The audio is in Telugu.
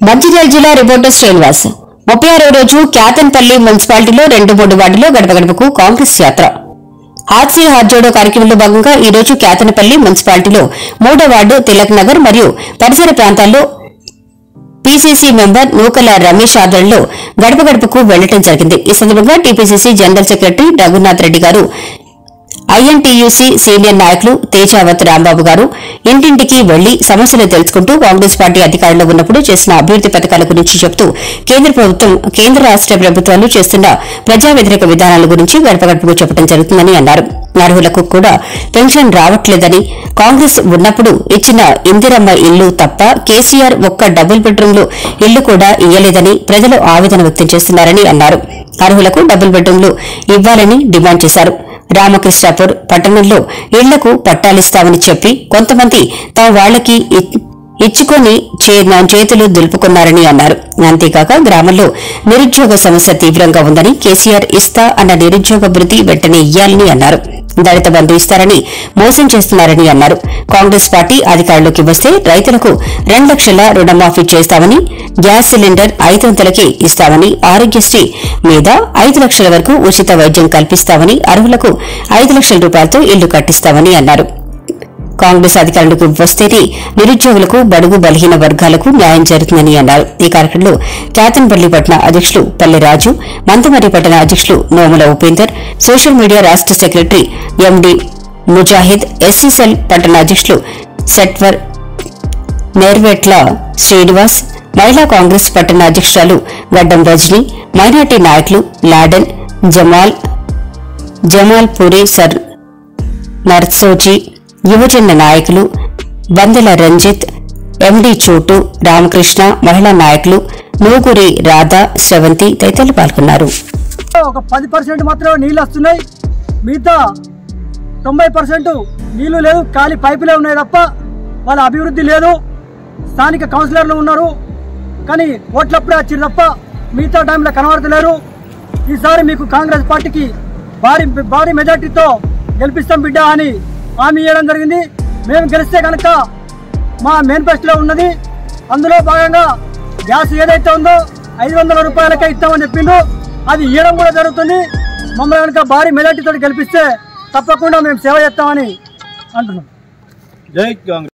మంచిర్యాల జిల్లా రిపోర్టర్ శ్రీనివాస్ ముప్పై ఆరో రోజు క్యాతన్పల్లి మున్సిపాలిటీలో రెండు మూడు వార్డులో గడప గడపకు కాంగ్రెస్ యాత్ర హాత్సీ హాత్ జోడో కార్యక్రమంలో భాగంగా ఈ రోజు క్యాతనపల్లి మున్సిపాలిటీలో మూడో వార్డు తిలక్ నగర్ మరియు పరిసర ప్రాంతాల్లో పీసీసీ మెంబర్ నూకల రమేష్ ఆధ్వర్యంలో గడప గడపకు వెళ్లడం జరిగింది ఈ సందర్భంగా TPCC general secretary Raghunath Reddy గారు ఐఎన్టీయూసీ సీనియర్ నాయకులు తేజావత్ రాంబాబు గారు ఇంటింటికి వెళ్లి సమస్యలు తెలుసుకుంటూ కాంగ్రెస్ పార్టీ అధికారంలో ఉన్నప్పుడు చేసిన అభివృద్ది పథకాల గురించి చెబుతూ కేంద్ర ప్రభుత్వం కేంద్ర రాష్ట ప్రభుత్వాలు చేస్తున్న ప్రజా వ్యతిరేక విధానాల గురించి గడప గడపకు చెప్పడం జరుగుతుందని అన్నారు అర్హులకు కూడా పెన్షన్ రావట్లేదని కాంగ్రెస్ ఉన్నప్పుడు ఇచ్చిన ఇందిరమ్మ ఇల్లు తప్ప కేసీఆర్ ఒక్క డబుల్ బెడ్రూమ్లు ఇల్లు కూడా ఇయ్యలేదని ప్రజలు ఆవేదన వ్యక్తం చేస్తున్నారని అన్నారు అర్హులకు డబుల్ బెడ్రూమ్లు ఇవ్వాలని డిమాండ్ చేశారు రామకృష్ణాపూర్ పట్టణంలో ఇళ్లకు పట్టాలిస్తామని చెప్పి కొంతమంది తమ వాళ్లకి ఇ- ఇచ్చుకొని చే- నా చేతులు దులుపుకున్నారని అన్నారు అంతేకాక గ్రామంలో నిరుద్యోగ సమస్య తీవ్రంగా ఉందని కేసీఆర్ ఇస్తా అన్న నిరుద్యోగ భృతి వెంటనే ఇయ్యాలని అన్నారు దళిత బంధు ఇస్తారని మోసం చేస్తున్నారని అన్నారు కాంగ్రెస్ పార్టీ అధికారంలోకి వస్తే రైతులకు రెండు లక్షల రుణమాఫీ చేస్తామని గ్యాస్ సిలిండర్ ఐదు వందలకే ఇస్తామని ఆరోగ్యశ్రీ మీద ఐదు లక్షల వరకు ఉచిత వైద్యం కల్పిస్తామని అర్హులకు ఐదు లక్షల రూపాయలతో ఇల్లు కట్టిస్తామని అన్నారు కాంగ్రెస్ అధికారులకు వస్తేనే నిరుద్యోగులకు బడుగు బలహీన వర్గాలకు న్యాయం జరుగుతుందని అన్నారు ఈ కార్యక్రమంలో చాతన్పల్లి పట్టణ అధ్యక్షులు పల్లె రాజు మంతమరి పట్టణ అధ్యక్షులు నోముల ఉపేందర్ సోషల్ మీడియా రాష్ట సెక్రటరీ ఎండి ముజాహిద్ ఎస్సీసెల్ పట్టణ అధ్యక్షులు సెట్వర్ నేర్వేట్ల శ్రీనివాస్ మహిళా కాంగ్రెస్ పట్టణ అధ్యక్షురాలు గడ్డం రజని మైనార్టీ నాయకులు లాడెన్ జమాల్ జమాల్ పూరి సర్ నర్సోజీ యువజన నాయకులు బందెల రంజిత్ ఎండి చోటు రామకృష్ణ మహిళా నాయకులు నూగురి రాధా శ్రవంతి తదితరులు పాల్గొన్నారు ఒక పది పర్సెంట్ మాత్రమే నీళ్ళు వస్తున్నాయి మిగతా తొంభై పర్సెంట్ నీళ్లు లేదు ఖాళీ పైపులే ఉన్నాయి తప్ప వాళ్ళ అభివృద్ధి లేదు స్థానిక కౌన్సిలర్లు ఉన్నారు కానీ ఓట్లప్పుడే వచ్చారు తప్ప మిగతా టైంలో కనబడతలేరు ఈసారి మీకు కాంగ్రెస్ పార్టీకి భారీ భారీ మెజార్టీతో గెలిపిస్తాం బిడ్డ అని హామీ ఇవ్వడం జరిగింది మేము గెలిస్తే కనుక మా మేనిఫెస్టోలో ఉన్నది అందులో భాగంగా గ్యాస్ ఏదైతే ఉందో ఐదు వందల రూపాయలకే ఇస్తామని చెప్పిండు అది ఇవ్వడం కూడా జరుగుతుంది మమ్మల్ని కనుక భారీ మెజార్టీతో గెలిపిస్తే తప్పకుండా మేము సేవ చేస్తామని అంటున్నాం జై కాంగ్రెస్